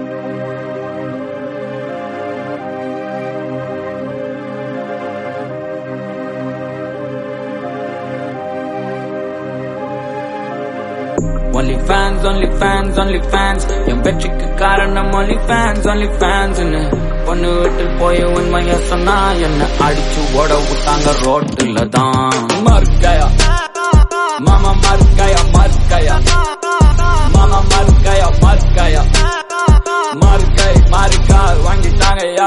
Only fans, only fans, only fans என் வெற்றிக்கு காரணம் only fans, only fans பொண்ணு வீட்டில் போய் உண்மைய சொன்னா என்ன அடிச்சு ஓட விட்டாங்க ரோட்டுல தான் மறுக்கையா மாமா மறுக்கையா மறுக்கையா மாமா மறுக்கையா மறுக்கையா மறுக்கை மறுக்கா வாங்கிட்டாங்கயா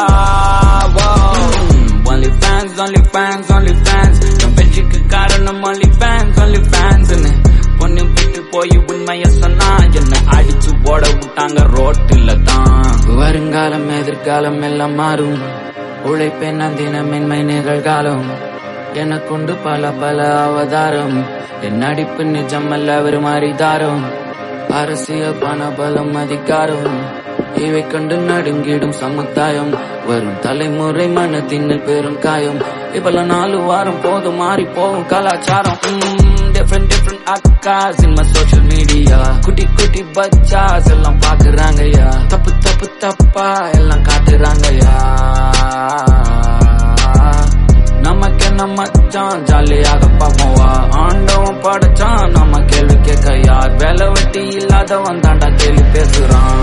only fans, only fans, only fans என் வெற்றிக்கு காரணம் only fans, only fans பொண்ணு விட்டு போய் உண்மைய சொன்னா என்ன அடிச்சு ஓட விட்டாங்க ரோட்டுல தான் வருங்காலம் எதிர்காலம் எல்லாம் மாறும் உழைப்பேன் நான் தினம் மென்மை நிகழ்காலம் என கொண்டு பல பல அவதாரம் என் நடிப்பு நிஜம் அல்ல ஒரு மாறிதாரம் அரசியல் பண பலம் அதிகாரம் இவை கண்டு நடுங்கிடும் சமுதாயம் வரும் தலைமுறை மனதின்னில் பெரும் காயம் இப்பெல்லாம் நாலு வாரம் போதும் மாறி போகும் கலாச்சாரம் டிஃப்ரெண்ட் டிஃப்ரெண்ட் அக்காஸ் இன் மை சோஷியல் மீடியா குட்டி குட்டி பச்சாஸ் எல்லாம் பாக்குறாங்கய்யா தப்பு தப்பு தப்பா எல்லாம் காட்டுறாங்கய்யா நமக்கு என்ன மச்சான் ஜாலியாக பாப்போவா ஆண்டவன் படைச்சான் நம்ம கேள்வி கேட்க யார் வேலை வெட்டி இல்லாதவன் தாண்டா கேள்வி பேசுறான்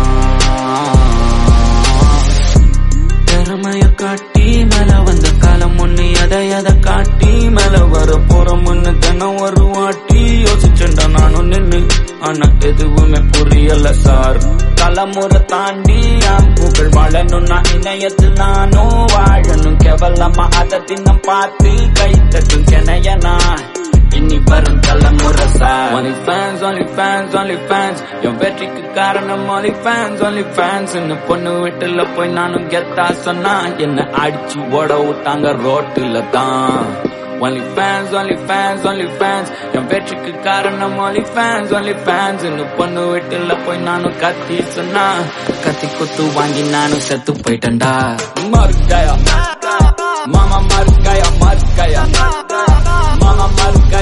திறமைய காட்டி மேல வந்த காலம் ஒண்ணு எதை எதை காட்டி மேல வர போற முன்னு தினம் ஒரு வாட்டி யோசிச்சுண்டா நானும் நின்னு ஆனா எதுவுமே புரியல சார் தலைமுறை தாண்டி என் புகழ் வாழணும்னா இணையத்தில் நானும் வாழணும் கேவலமா அதை தினம் பார்த்து கை தட்டும் கிணையனா இனி வரும் தலைமுறை sir only fans only fans only fans என் வெற்றிக்கு காரணம் only fans only fans என்ன பொண்ணு வீட்டுல போய் நானும் கெத்தா சொன்னா என்ன அடிச்சு ஓட விட்டாங்க ரோட்டுல தான் only fans only fans only fans என் வெற்றிக்கு காரணம் only fans only fans என்ன பொண்ணு வீட்டுல போய் நானும் கத்தி சொன்னா கத்தி குத்து வாங்கி நானும் செத்து போயிட்டேன்டா மறுக்கையா மாமா மறுக்கையா மறுக்கையா மாமா மறுக்கையா